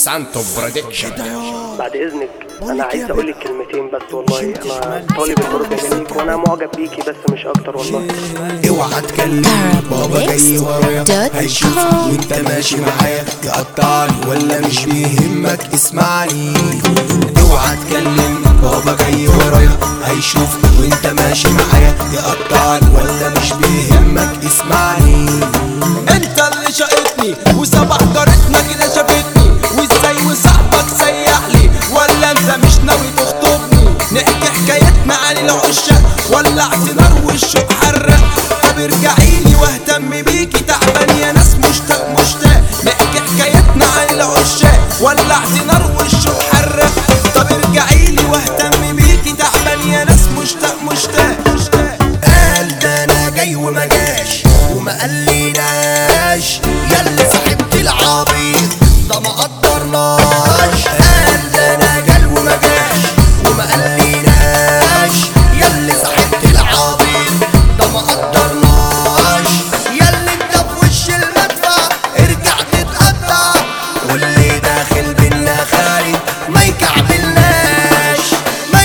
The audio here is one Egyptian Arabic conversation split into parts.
سانتو برودكشن بعد اذنك انا عايز اقول لك كلمتين بس والله انا طالب الفرجه جميل وانا معجب بيكي بس مش اكتر والله اوعى تكلمني بابا جاي ورايا هيشوف وانت ماشي معايا يقطعني ولا مش بيهمك اسمعني اوعى تكلمني بابا جاي ورايا هيشوف وانت ماشي معايا يقطعني ولا مش بيهمك اسمعني انت اللي شقتني وسبع جارتنا كده شافتني وازاي وصاحبك سيح لي ولا انت مش ناوي تخطبني نحكي حكايتنا عن العشاق ولعت نار والشوق حرق طب ارجعيلي واهتم بيكي تعبان يا ناس مشتاق مشتاق نحكي حكايتنا عن العشاق ولعت نار والشوق حرق طب ارجعيلي واهتم بيكي تعبان يا ناس مشتاق مشتاق مشتاق قال ده انا جاي وما جاش وما قاليناش ياللي صاحبت العبيط ده ما قدرناش قال ده انا جال وما جاش وما قاليناش ياللي صاحبت العبيط ده ما قدرناش ياللي انت في وش المدفع ارجع تتقطع واللي داخل بينا خارج ما يكعبلناش ما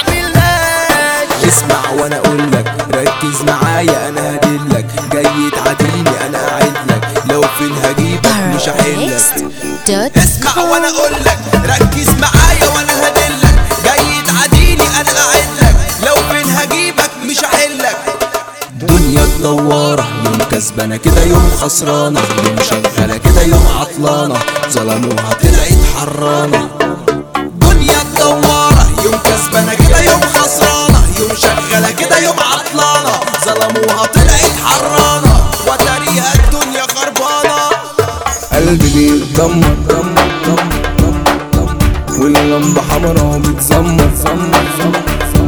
يكعبلناش اسمع وانا اقول لك ركز معايا انا هدلك جاي تعاديني انا اعدلك لو فين هجيبك مش هحلك اسمع وانا اقول لك ركز معايا وانا هدلك جاي تعاديني انا اعدلك لو فين هجيبك مش هحلك دنيا دوارة يوم كسبانة كده يوم خسرانة يوم شغالة كده يوم عطلانة ظلموها طلعت حرانة دنيا دوارة يوم كسبانة كده يوم خسرانة يوم شغالة كده يوم عطلانة ظلموها طلعت حرانة وتاريها الدنيا خربانة قلبي بيتدمر دمر دمر دمر دمر واللمبة حمرا وبتزمر زمر زمر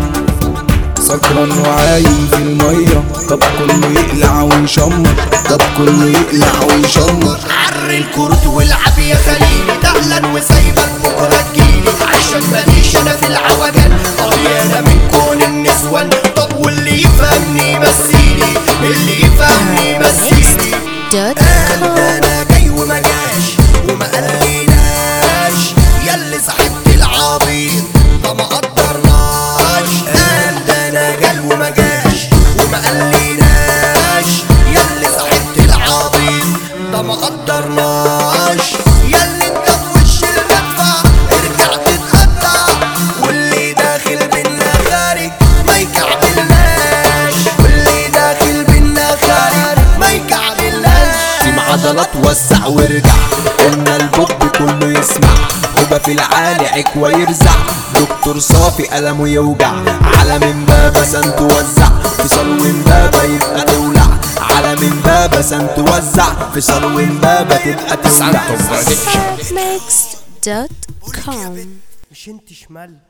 سكران وعايم في المية طب كله يقلع ويشمر طب كله يقلع ويشمر عر الكروت والعب يا خليلي دهلا وسايبك بكره تجيلي عشان ماليش انا في العوجان قريانة من كون النسوان طب واللي يفهمني يمثيلي اللي يفهمني يمثيلي قال ده انا جاي وما جاش وما قاليناش ياللي صاحبت العبيط ده ما قدرناش قال ده انا جال وما جاش وما قاليناش ياللي صاحبت العبيط ده ما قدرناش ياللي انت في وش المدفع ارجع تتقطع واللي داخل بينا خارج ما يكعبلناش واللي داخل بينا خارج ما يكعبلناش سيم عضلات وسع وارجع قلنا البوب كله يسمع هوبا في العالي عكوى يرزع دكتور صافي قلمه يوجع على من بابا سن توزع في صلو بابا يبقى تولع على من بابا سن توزع في صلو بابا تبقى تولع سانتو برودكشن Mixed.com مش انت شمال